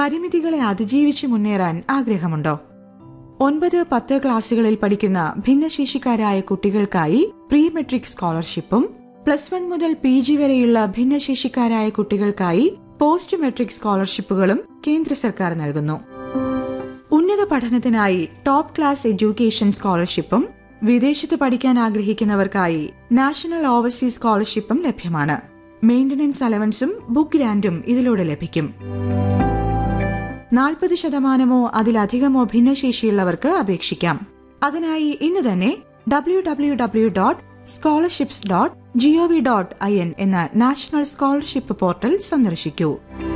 പരിമിതികളെ അതിജീവിച്ച് മുന്നേറാൻ ആഗ്രഹമുണ്ടോ ഒൻപത് പത്ത് ക്ലാസുകളിൽ പഠിക്കുന്ന ഭിന്നശേഷിക്കാരായ കുട്ടികൾക്കായി പ്രീ മെട്രിക് സ്കോളർഷിപ്പും പ്ലസ് വൺ മുതൽ പി ജി വരെയുള്ള ഭിന്നശേഷിക്കാരായ കുട്ടികൾക്കായി പോസ്റ്റ് മെട്രിക് സ്കോളർഷിപ്പുകളും കേന്ദ്ര സർക്കാർ നൽകുന്നു ഉന്നത പഠനത്തിനായി ടോപ്പ് ക്ലാസ് എഡ്യൂക്കേഷൻ സ്കോളർഷിപ്പും വിദേശത്ത് പഠിക്കാൻ ആഗ്രഹിക്കുന്നവർക്കായി നാഷണൽ ഓവർസീസ് സ്കോളർഷിപ്പും ലഭ്യമാണ് മെയിന്റനൻസ് അലവൻസും ബുക്ക് ഗ്രാന്റും ഇതിലൂടെ ലഭിക്കും നാൽപ്പത് ശതമാനമോ അതിലധികമോ ഭിന്നശേഷിയുള്ളവർക്ക് അപേക്ഷിക്കാം അതിനായി ഇന്ന് തന്നെ W W W dot scholarships dot gov dot I N എന്ന നാഷണൽ സ്കോളർഷിപ്പ് പോർട്ടൽ സന്ദർശിക്കൂ